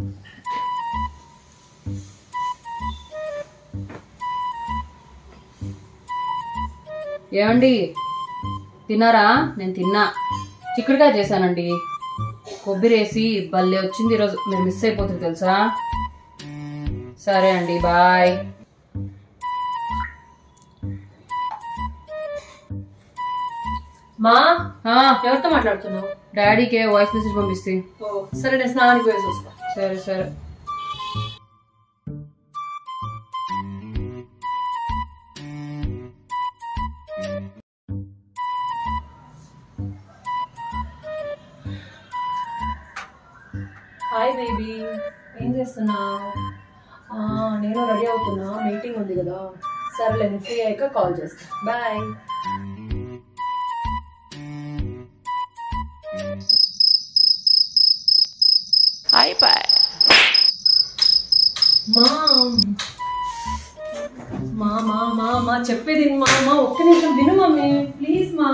ఏమండి తిన్నారా నేను తిన్నా చిక్కుడుకాయ చేశానండి కొబ్బరి వేసి భలే వచ్చింది ఈరోజు మీరు మిస్ అయిపోతుంది తెలుసా సరే అండి బాయ్ మా ఆ, ఎవరితో మాట్లాడుతున్నావు డాడీకి వాయిస్ మెసేజ్ పంపిస్తే ఓ సరే నేను స్నానానికి పోయేసి వస్తా సరే సరే హాయ్ బేబీ ఏం చేస్తున్నావు నేను రెడీ అవుతున్నా మీటింగ్ ఉంది కదా సరేలే నేను ఫ్రీ అయ్యాక కాల్ చేస్తా బాయ్ మా మా మా మా మా చెప్పేది విను మా మా ఒక్క నిమిషం విను మమ్మీ ప్లీజ్ మా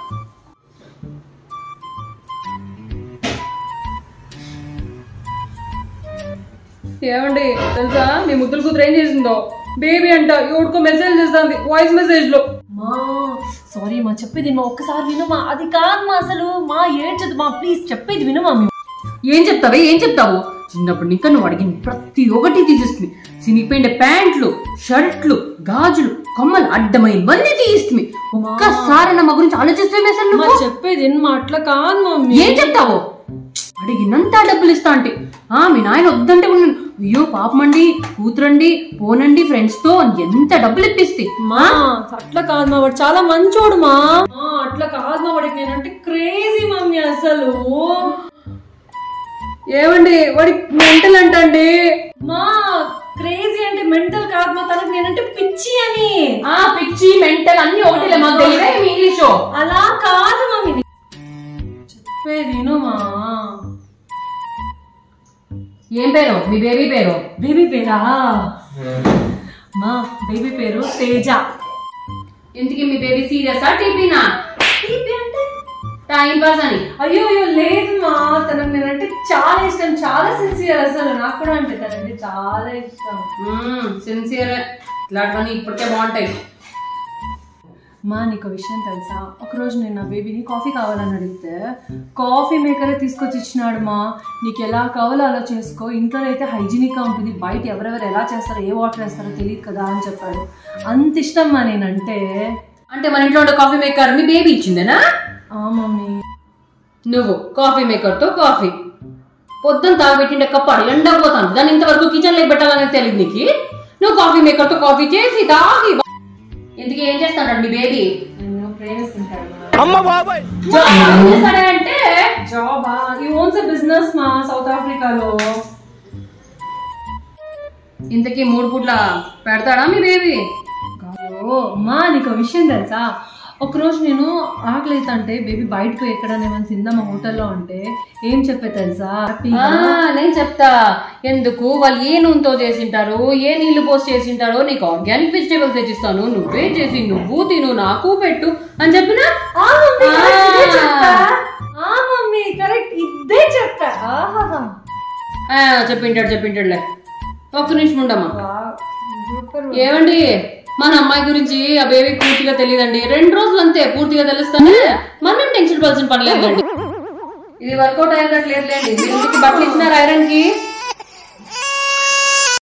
ఏమండి తెలుసా మీ ముద్దుల కూతురు ఏం చేసిందో బేబీ అంట ఎవరికో మెసేజ్ చేస్తుంది వాయిస్ మెసేజ్ లో మా సారీ మా చెప్పేది మా ఒక్కసారి విను మా అది కాదు మా అసలు మా ఏడ్చదు మా ప్లీజ్ చెప్పేది విను మా ఏం చెప్తావే ఏం చెప్తావు చిన్నప్పుడు ఇంకా నువ్వు అడిగిన ప్రతి ఒక్కటి తీసేస్తుంది చినిగిపోయిన ప్యాంట్లు షర్ట్లు గాజులు కమ్మలు అడ్డమైనవన్నీ తీస్తుంది ఒక్కసారి నా మా గురించి ఆలోచిస్తే అసలు మా నువ్వు చెప్పేది విను మా అట్లా కాదు మమ్మీ ఏం చెప్తావు అడిగినంత డబ్బులు ఇస్తా అంటే ఆ మీ నాయన వద్దంటే ఉన్నాను అయ్యో పాపమండి కూతురండి పోనండి ఫ్రెండ్స్ తో అని ఎంత డబ్బులు ఇప్పిస్తే మా అట్లా కాదు మా వాడు చాలా మంచోడు మా మా, అట్లా కాదు మా వాడికి నేనంటే క్రేజీ మమ్మీ అసలు ఏమండి వాడి మెంటల్ అంటండి మా క్రేజీ అంటే మెంటల్ కాదు మా తనకి నేనంటే పిచ్చి అని ఆ పిచ్చి మెంటల్ అన్ని ఒకటిలే మాకు తెలియదే ఇంగ్లీష్ అలా కాదు మమ్మీ చెప్పేది విను మా ఏం పేరు మీ బేబీ పేరు బేబీ పేరా మా బేబీ పేరు తేజ ఇంతకీ మీ బేబీ సీరియసా టీపీనా బేబీ అంటే టైం పాస్ అని అయ్యో అయ్యో లేదు మా తనకు నేనంటే చాలా ఇష్టం చాలా సిన్సియర్ అసలు నాకు కూడా అంటే తనంటే చాలా ఇష్టం సిన్సియర్ ఇట్లాంటివన్నీ ఇప్పటికే బాగుంటాయి మా నీకు విషయం తెలుసా ఒకరోజు నేను నా బేబీని కాఫీ కావాలని అడిగితే కాఫీ మేకరే తీసుకొచ్చి ఇచ్చినాడు మా నీకు ఎలా కావాలో అలా చేసుకో ఇంట్లో అయితే హైజీనిక్గా ఉంటుంది బయట ఎవరెవరు ఎలా చేస్తారో ఏ వాటర్ వేస్తారో తెలియదు కదా అని చెప్పాడు అంత ఇష్టం మా నేనంటే అంటే మన ఇంట్లో ఉండే కాఫీ మేకర్ మీ బేబీ ఇచ్చిందేనా ఆ మమ్మీ నువ్వు కాఫీ మేకర్ తో కాఫీ పొద్దున్న తాగబెట్టిండే కప్పు ఎండకపోతాను దాన్ని ఇంతవరకు కిచెన్ లో పెట్టాలని తెలియదు నీకు నువ్వు కాఫీ మేకర్ తో కాఫీ చేసి తాగి ఇంతకీ ఏం చేస్తాడు మీ బేబీ నేను ప్రేమిస్తుంటాడు అంటే జాబా ఈ ఓన్స్ బిజినెస్ మా సౌత్ ఆఫ్రికాలో ఇంతకీ మూడు పూట్ల పెడతాడా మీ బేబీ ఓ మా నీకు ఒక విషయం తెలుసా ఒకరోజు నేను ఆకలి అంటే బేబీ బయటకు ఎక్కడనేమని తిందామా హోటల్లో అంటే ఏం చెప్పే తెలుసా హ్యాపీగా నేను చెప్తా ఎందుకు వాళ్ళు ఏ నూనెతో చేసింటారు ఏ నీళ్లు పోసి చేసింటారో నీకు ఆర్గానిక్ వెజిటేబుల్స్ తెచ్చిస్తాను నువ్వే చేసి నువ్వు తిను నాకు పెట్టు అని చెప్పినా ఆ మమ్మీ correct ఇదే చెప్పా. ఆ మమ్మీ కరెక్ట్ ఇదే చెప్పా ఆహాహా. ఆ, చెప్పింటాడు చెప్పింటాడులే ఒక్క నిమిషం ఉండమ్మా వావ్, సూపర్. ఏమండి మన అమ్మాయి గురించి ఆ బేబీ పూర్తిగా తెలియదండి రెండు రోజులు అంతే పూర్తిగా తెలుస్తానే మనం టెన్షన్ పడాల్సిన పని లేదండి ఇది వర్కౌట్ అయ్యేటట్లేదులేండి మీరు ఇంటికి బట్టలు ఇచ్చినారు ఐరన్ కి